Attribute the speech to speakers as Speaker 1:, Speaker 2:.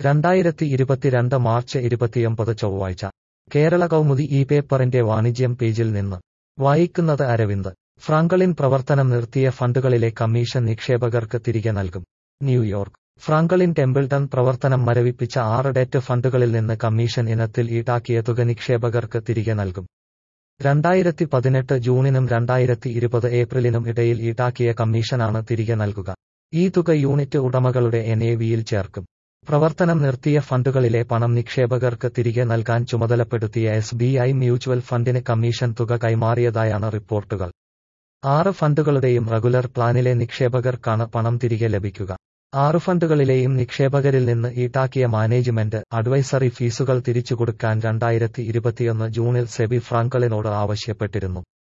Speaker 1: രണ്ടായിരത്തി ഇരുപത്തിരണ്ട് മാർച്ച് ഇരുപത്തിയൊമ്പത് ചൊവ്വാഴ്ച കേരള കൗമുദി ഈ പേപ്പറിന്റെ വാണിജ്യം പേജിൽ നിന്ന് വായിക്കുന്നത് അരവിന്ദ് ഫ്രാങ്കളിൻ പ്രവർത്തനം നിർത്തിയ ഫണ്ടുകളിലെ കമ്മീഷൻ നിക്ഷേപകർക്ക് തിരികെ നൽകും ന്യൂയോർക്ക് ഫ്രാങ്കളിൻ ടെമ്പിൾട്ടൺ പ്രവർത്തനം മരവിപ്പിച്ച ആറ് ഡെറ്റ് ഫണ്ടുകളിൽ നിന്ന് കമ്മീഷൻ ഇനത്തിൽ ഈടാക്കിയ തുക നിക്ഷേപകർക്ക് തിരികെ നൽകും രണ്ടായിരത്തി പതിനെട്ട് ജൂണിനും രണ്ടായിരത്തി ഇരുപത് ഏപ്രിലിനും ഇടയിൽ ഈടാക്കിയ കമ്മീഷനാണ് തിരികെ നൽകുക ഈ തുക യൂണിറ്റ് ഉടമകളുടെ എൻ എ വിയിൽ ചേർക്കും പ്രവർത്തനം നിർത്തിയ ഫണ്ടുകളിലെ പണം നിക്ഷേപകർക്ക് തിരികെ നൽകാൻ ചുമതലപ്പെടുത്തിയ എസ് ബി ഐ മ്യൂച്വൽ ഫണ്ടിന് കമ്മീഷൻ തുക കൈമാറിയതായാണ് റിപ്പോർട്ടുകൾ ആറ് ഫണ്ടുകളുടെയും റെഗുലർ പ്ലാനിലെ നിക്ഷേപകർക്കാണ് പണം തിരികെ ലഭിക്കുക ആറ് ഫണ്ടുകളിലെയും നിക്ഷേപകരിൽ നിന്ന് ഈടാക്കിയ മാനേജ്മെന്റ് അഡ്വൈസറി ഫീസുകൾ തിരിച്ചുകൊടുക്കാൻ രണ്ടായിരത്തി ഇരുപത്തിയൊന്ന് ജൂണിൽ സെബി ഫ്രാങ്കളിനോട് ആവശ്യപ്പെട്ടിരുന്നു